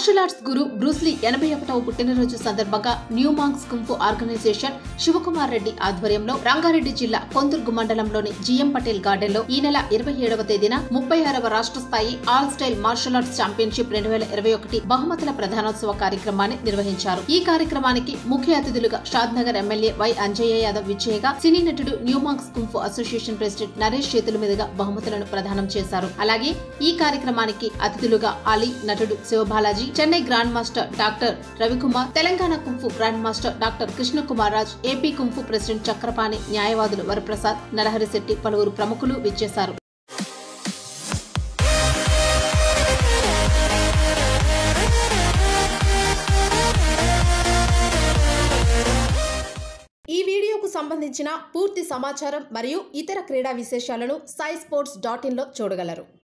martial arts గురు Bruce Lee ఎనభై ఒకటవ పుట్టినరోజు సందర్భంగా new monks kung fu organisation Sivakumar Reddy ఆధ్వర్యంలో రంగారెడ్డి జిల్లా కొంతుర్గు మండలంలోని జిఎం పటేల్ గార్డెన్ లో ఈ నెల ఇరవై ఏడవ తేదీన ముప్పై ఆరవ రాష్ట్ర స్థాయి all style martial arts championship రెండు వేల ఇరవై ఒకటి బహుమతుల ప్రధానోత్సవ కార్యక్రమాన్ని నిర్వహించారు ఈ కార్యక్రమానికి ముఖ్య అతిథులుగా Shadnagar MLA Y Anjaiah Yadav విజయగా సినీ నటుడు new monks kung fu association president Naresh చేతుల మీదుగా బహుమతులను ప్రదానం చేశారు అలాగే ఈ కార్యక్రమానికి అతిథులుగా అలీ నటుడు Sivabalaji Chennai grand master doctor Ravikumar Telangana kung fu grand master doctor Krishnakumar Raj AP kung fu president Chakrapani న్యాయవాదులు వరప్రసాద్ నరహరి శెట్టి పలువురు ప్రముఖులు విచ్చేశారు ఈ వీడియోకు సంబంధించిన పూర్తి సమాచారం మరియు ఇతర క్రీడా విశేషాలను సాయి స్పోర్ట్స్ డాట్ ఇన్లో చూడగలరు